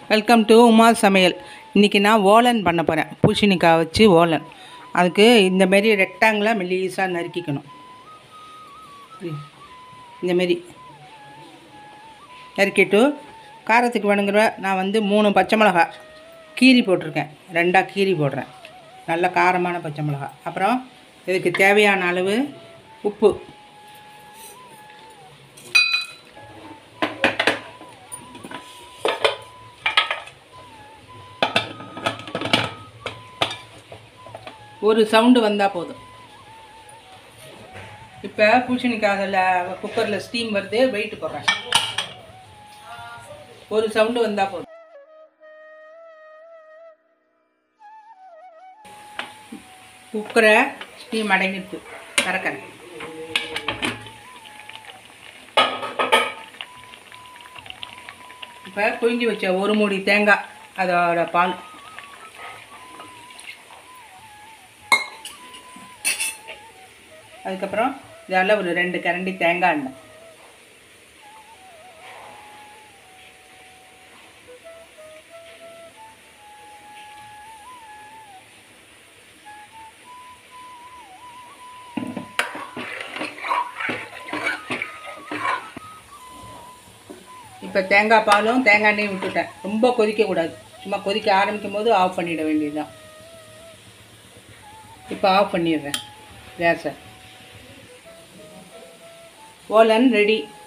welcome to Uma சமையல் இன்றைக்கி நான் ஓலன் பண்ண போகிறேன் பூசணிக்காய் வச்சு ஓலன் அதுக்கு இந்த மாரி ரெக்டாங்கிளாக மெல்லிசாக நறுக்கிக்கணும் இந்த மாரி நறுக்கிட்டு காரத்துக்கு வேணுங்கிற நான் வந்து மூணு பச்சை மிளகா கீரி போட்டிருக்கேன் ரெண்டாக கீரி போடுறேன் நல்ல காரமான பச்சை மிளகா அப்புறம் இதுக்கு தேவையான அளவு உப்பு ஒரு சவுண்டு வந்தால் போதும் இப்போ பூசணிக்காய் அதில் குக்கரில் ஸ்டீம் வருது வெயிட் போடுறேன் ஒரு சவுண்டு வந்தால் போதும் குக்கரை ஸ்டீம் அடங்கிட்டு கறக்கிறேன் இப்போ புழிஞ்சு வச்ச ஒரு மூடி தேங்காய் அதோட பால் அதுக்கப்புறம் இதால் ஒரு ரெண்டு கரண்டி தேங்காய் எண்ணெய் இப்போ தேங்காய் பாலும் தேங்காய் எண்ணெயும் விட்டுட்டேன் ரொம்ப கொதிக்கக்கூடாது சும்மா கொதிக்க ஆரம்பிக்கும் போது ஆஃப் பண்ணிட வேண்டியதுதான் இப்போ ஆஃப் பண்ணிடுறேன் கேஸை ஓலன் ரெடி